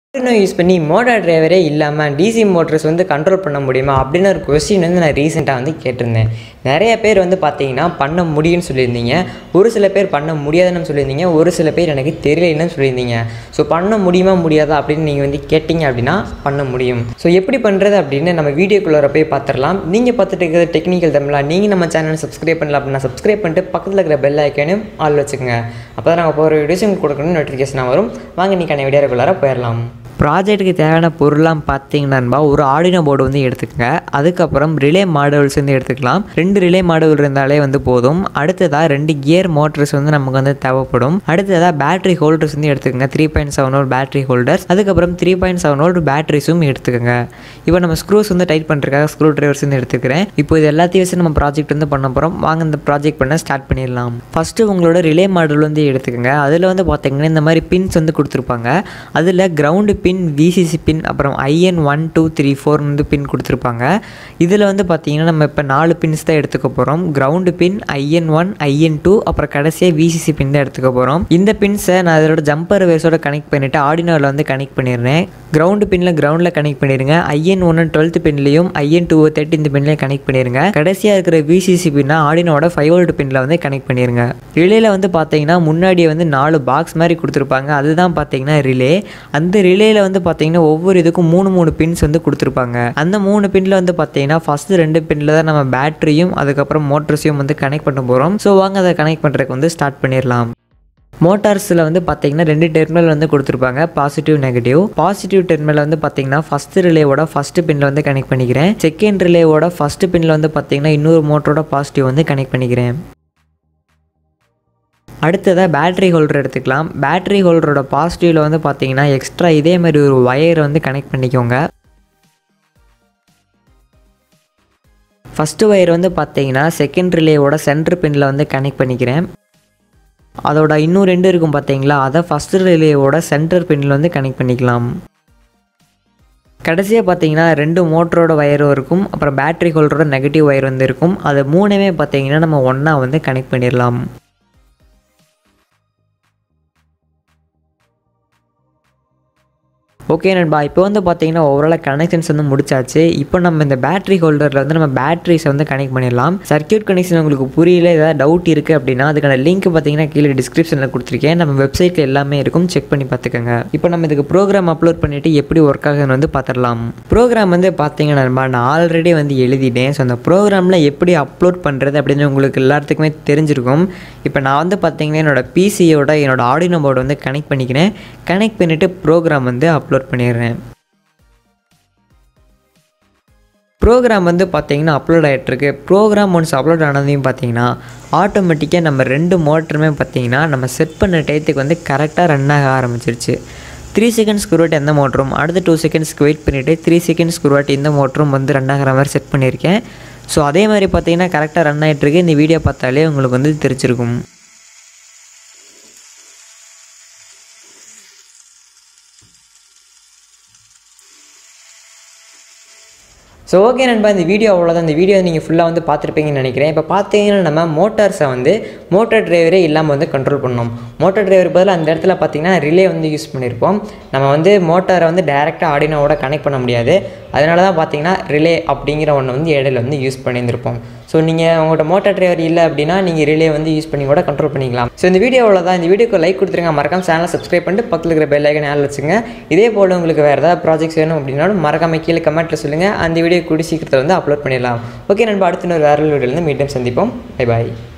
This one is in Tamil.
ஆர்டினோ யூஸ் பண்ணி மோட்டார் டிரைவரே இல்லாமல் டிசி மோட்டர்ஸ் வந்து கண்ட்ரோல் பண்ண முடியுமா அப்படின்னு ஒரு கொஸ்டின் வந்து நான் ரீசெண்டாக வந்து கேட்டிருந்தேன் நிறைய பேர் வந்து பார்த்தீங்கன்னா பண்ண முடியும்னு சொல்லியிருந்தீங்க ஒரு சில பேர் பண்ண முடியாதுன்னு சொல்லியிருந்தீங்க ஒரு சில பேர் எனக்கு தெரியலன்னு சொல்லியிருந்தீங்க ஸோ பண்ண முடியுமா முடியாதா அப்படின்னு நீங்கள் வந்து கேட்டிங்க அப்படின்னா பண்ண முடியும் ஸோ எப்படி பண்ணுறது அப்படின்னு நம்ம வீடியோக்குள்ளே போய் பார்த்துடலாம் நீங்கள் பார்த்துட்டு இருக்கிறது டெக்னிக்கல் தமிழா நீங்கள் நம்ம சேனலை சப்ஸ்கிரைப் பண்ணல அப்படின்னா சப்ஸ்கிரைப் பண்ணிட்டு பக்கத்தில் இருக்கிற பெல் ஐக்கானையும் ஆள் வச்சுக்கோங்க அப்போ தான் நாங்கள் போகிற வீடியோஸ் உங்களுக்கு கொடுக்கணும்னு நோட்டிஃபிகேஷனாக வரும் வாங்க இன்றைக்கான வீடியோக்குள்ளார போயிடலாம் ப்ராஜெக்ட்டுக்கு தேவையான பொருள்லாம் பார்த்தீங்கன்னா ஒரு ஆடினோ போர்டு வந்து எடுத்துக்கங்க அதுக்கப்புறம் ரிலே மாடல்ஸ் வந்து எடுத்துக்கலாம் ரெண்டு ரிலே மாடல் இருந்தாலே வந்து போதும் அடுத்ததாக ரெண்டு கியர் மோட்டர்ஸ் வந்து நமக்கு வந்து தேவைப்படும் அடுத்ததாக பேட்டரி ஹோல்டர்ஸ் வந்து எடுத்துக்கங்க three point seven volt battery holders அதுக்கப்புறம் த்ரீ பாயிண்ட் செவன் ஓல்ட் பேட்டரிஸும் எடுத்துக்கோங்க இப்போ நம்ம ஸ்க்ரூஸ் வந்து டைட் பண்ணுறதுக்காக ஸ்க்ரூ ட்ரைவர்ஸ் வந்து எடுத்துக்கிறேன் இப்போ இது எல்லாத்தையும் வச்சு நம்ம ப்ராஜெக்ட் வந்து பண்ண போகிறோம் வாங்க இந்த ப்ராஜெக்ட் பண்ண ஸ்டார்ட் பண்ணிடலாம் ஃபஸ்ட்டு உங்களோட ரிலே மாடல் வந்து எடுத்துக்கோங்க அதில் வந்து பார்த்தீங்கன்னா இந்த மாதிரி பின்ஸ் வந்து கொடுத்துருப்பாங்க அதில் கிரவுண்டு பின் விசிசி பின் அப்புறம் IN one two three four வந்து பின் கொடுத்துருப்பாங்க இதில் வந்து பார்த்தீங்கன்னா நம்ம இப்போ நாலு பின்ஸ் தான் எடுத்துக்க போகிறோம் ground pin IN one IN two அப்புறம் கடைசியாக விசிசி பின் தான் எடுத்துக்க போகிறோம் இந்த பின்ஸை நான் அதோட ஜம்பர் வேஸோட கனெக்ட் பண்ணிவிட்டு ஆடினோவில் வந்து கனெக்ட் பண்ணிடுறேன் கிரவுண்டு பின்னில் கிரவுண்டில் கனெக்ட் பண்ணிடுங்க ஐஎன் ஒன்று டுவெல்த் பின்லையும் ஐஎன் டூ தேர்ட்டின் பின்லையும் கனெக்ட் பண்ணிடுங்க கடைசியாக இருக்கிற விசிசி பின்னா ஆடினோட ஃபைவ் வோல்ட் பின்னில் வந்து கனெக்ட் பண்ணிடுங்க ரிலேயில் வந்து பார்த்தீங்கன்னா முன்னாடியே வந்து நாலு பாக்ஸ் மாதிரி கொடுத்துருப்பாங்க அதுதான் பார்த்தீங்கன்னா ரிலே அந்த ரிலேயில் வந்து பார்த்தீங்கன்னா ஒவ்வொரு இதுக்கும் மூணு மூணு பின்ஸ் வந்து கொடுத்துருப்பாங்க அந்த மூணு பின்னில் வந்து பார்த்தீங்கன்னா ஃபஸ்ட்டு ரெண்டு பின்னில் தான் நம்ம பேட்டரியும் அதுக்கப்புறம் மோட்டர்ஸையும் வந்து கனெக்ட் பண்ண போகிறோம் ஸோ வாங்க அதை கனெக்ட் பண்ணுறதுக்கு வந்து ஸ்டார்ட் பண்ணிடலாம் மோட்டார்ஸில் வந்து பார்த்தீங்கன்னா ரெண்டு டெர்மினல் வந்து கொடுத்துருப்பாங்க பாசிட்டிவ் நெகட்டிவ் பாசிட்டிவ் டெர்மினல் வந்து பார்த்தீங்கன்னா ஃபஸ்ட்டு ரிலேவோட ஃபஸ்ட்டு பின்னில் வந்து கனெக்ட் பண்ணிக்கிறேன் செகண்ட் ரிலேவோட ஃபஸ்ட்டு பின்னில் வந்து பார்த்தீங்கன்னா இன்னொரு மோட்டரோட பாசிட்டிவ் வந்து கனெக்ட் பண்ணிக்கிறேன் அடுத்ததாக பேட்டரி ஹோல்டர் எடுத்துக்கலாம் பேட்டரி ஹோல்டரோட பாசிட்டிவில் வந்து பார்த்தீங்கன்னா எக்ஸ்ட்ரா இதே மாதிரி ஒரு ஒயர் வந்து கனெக்ட் பண்ணிக்கோங்க ஃபஸ்ட்டு ஒயர் வந்து பார்த்தீங்கன்னா செகண்ட் ரிலேவோட சென்டர் பின்னில் வந்து கனெக்ட் பண்ணிக்கிறேன் அதோட இன்னும் ரெண்டு இருக்கும் பார்த்தீங்களா அதை ஃபஸ்ட்டு ரிலேவோட சென்டர் பின்னில் வந்து கனெக்ட் பண்ணிக்கலாம் கடைசியாக பார்த்தீங்கன்னா ரெண்டு மோட்டரோட ஒயரும் இருக்கும் அப்புறம் பேட்டரி ஹோல்டரோட நெகட்டிவ் ஒயர் வந்து இருக்கும் அதை மூணுமே பார்த்தீங்கன்னா நம்ம ஒன்றா வந்து கனெக்ட் பண்ணிடலாம் ஓகே நண்பா இப்போ வந்து பார்த்தீங்கன்னா ஓவராலாக கனெக்ஷன்ஸ் வந்து முடிச்சாச்சு இப்போ நம்ம இந்த பேட்டரி ஹோல்டரில் வந்து நம்ம பேட்டரிஸை வந்து கனெக்ட் பண்ணிடலாம் சர்க்கியூட் கனெக்ஷன் உங்களுக்கு புரியல ஏதாவது டவுட் இருக்குது அப்படின்னா அதுக்கான லிங்க் பார்த்தீங்கன்னா கீழே டிஸ்கிரிப்ஷனில் கொடுத்துருக்கேன் நம்ம வெப்சைட்டில் எல்லாமே இருக்கும் செக் பண்ணி பார்த்துக்கோங்க இப்போ நம்ம இதுக்கு ப்ரோக்ராம் அப்லோட் பண்ணிவிட்டு எப்படி ஒர்க் ஆகுதுன்னு வந்து பார்த்துடலாம் ப்ரோக்ராம் வந்து பார்த்தீங்கன்னா நண்பா நான் ஆல்ரெடி வந்து எழுதிட்டேன் ஸோ அந்த ப்ரோக்ராமில் எப்படி அப்லோட் பண்ணுறது அப்படின்னு உங்களுக்கு எல்லாத்துக்குமே தெரிஞ்சிருக்கும் இப்போ நான் வந்து பார்த்தீங்கன்னா என்னோட பிசியோட என்னோட ஆடினோ போர்டு வந்து கனெக்ட் பண்ணிக்கிறேன் கனெக்ட் பண்ணிவிட்டு ப்ரோக்ராம் வந்து அப்லோட் பண்ணிடுறேன் ப்ரோக்ராம் வந்து பார்த்தீங்கன்னா அப்லோட் ஆகிட்டுருக்கு ப்ரோக்ராம் ஒன்ஸ் அப்லோட் ஆனதையும் பார்த்தீங்கன்னா ஆட்டோமேட்டிக்காக நம்ம ரெண்டு மோட்டருமே பார்த்தீங்கன்னா நம்ம செட் பண்ண டயத்துக்கு வந்து கரெக்டாக ரன் ஆக ஆரம்பிச்சிருச்சு த்ரீ செகண்ட்ஸ்க்கு ஒரு வாட்டி எந்த மோட்டரும் அடுத்த டூ செகண்ட்ஸ்க்கு வெயிட் பண்ணிவிட்டு த்ரீ செகண்ட்ஸ்க்கு ஒரு வாட்டி இந்த மோட்டரும் வந்து ரன் ஆகிற மாதிரி செட் பண்ணியிருக்கேன் ஸோ அதே மாதிரி பார்த்தீங்கன்னா கரெக்டாக ரன் ஆகிட்டுருக்கு இந்த வீடியோ பார்த்தாலே உங்களுக்கு வந்து தெரிஞ்சிருக்கும் ஸோ ஓகே நண்பா இந்த வீடியோ அவ்வளோதான் இந்த வீடியோ நீங்கள் ஃபுல்லாக வந்து பார்த்துருப்பீங்கன்னு நினைக்கிறேன் இப்போ பார்த்தீங்கன்னா நம்ம மோட்டார்ஸை வந்து மோட்டார் டிரைவரே இல்லாமல் வந்து கண்ட்ரோல் பண்ணோம் மோட்டார் டிரைவர் பதில் அந்த இடத்துல பார்த்தீங்கன்னா ரிலே வந்து யூஸ் பண்ணியிருப்போம் நம்ம வந்து மோட்டாரை வந்து டேரெக்டாக ஆடினோவோட கனெக்ட் பண்ண முடியாது அதனால தான் பார்த்தீங்கன்னா ரிலே அப்படிங்கிற ஒன்று வந்து இடையில வந்து யூஸ் பண்ணியிருந்திருப்போம் ஸோ நீங்கள் உங்கள்கிட்ட மோட்டார் டிரைவர் இல்லை அப்படின்னா நீங்கள் ரிலே வந்து யூஸ் பண்ணி கூட கண்ட்ரோல் பண்ணிக்கலாம் ஸோ இந்த வீடியோ அவ்வளோதான் இந்த வீடியோக்கு லைக் கொடுத்துருங்க மறக்காம சேனலை சப்ஸ்கிரைப் பண்ணிட்டு பக்கத்தில் இருக்கிற பெல் ஐக்கன் ஆள் வச்சுங்க இதே போல் உங்களுக்கு வேறு ஏதாவது ப்ராஜெக்ட்ஸ் வேணும் அப்படின்னாலும் மறக்காம கீழே கமெண்ட்டில் சொல்லுங்கள் அந்த வீடியோ கூடி சீக்கிரத்தில் வந்து அப்லோட் பண்ணிடலாம் ஓகே நண்பா அடுத்த ஒரு வேறு வீடியோலேருந்து மீண்டும் சந்திப்போம் பை பாய்